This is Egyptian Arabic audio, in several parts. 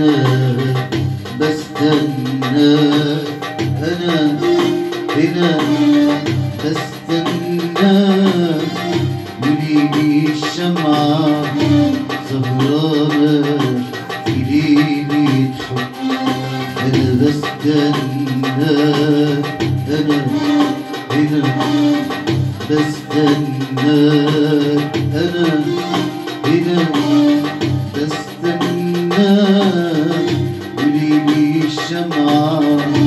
بستنى أنا هنا بستنى وليلي الشمعة سهرانة في ليلة حب أنا بستنى أنا هنا بستنى أنا هنا بستنى وليلي الشمعة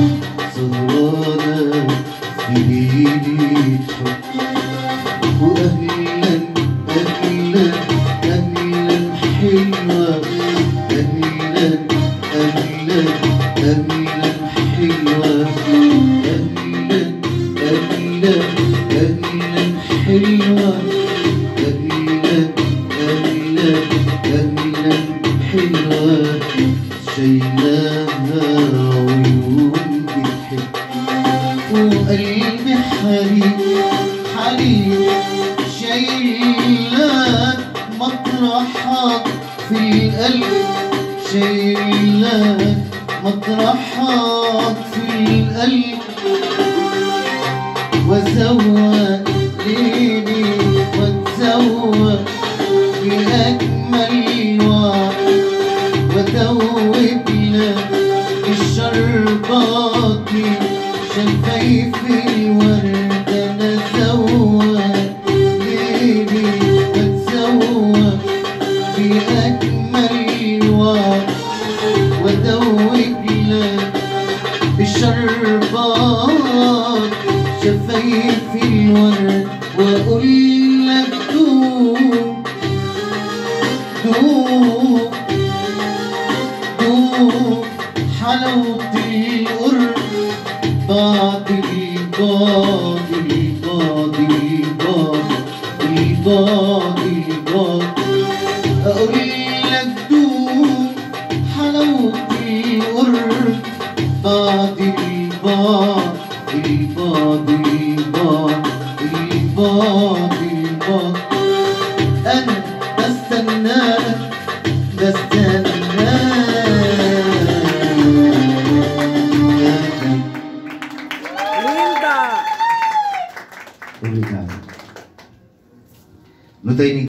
سهرانة في ليلة حب وأهلا أهلا أهلا حلوة أهلا أهلا أهلا حلوة أهلا أهلا أهلا حلوة أهلا أهلا أهلا حلوة شيلاها عيون بتحب وقلبي حريق حريق شايلك مطرحك في القلب شايلك مطرحك في القلب وزوق ليلي وتزوق بأجمل وعد وذوق لك الشربات شفايف الورد انا زوق ليلي وتزوق بأجمل وعد وذوق لك الشربات شفايف الورد واقول لك دوب دوب دوب حلاوة القرب بعد البعد البعد البعد البعد البعد أقول لك دوب حلاوة القرب بعد البعد البعد البعد البعد البعد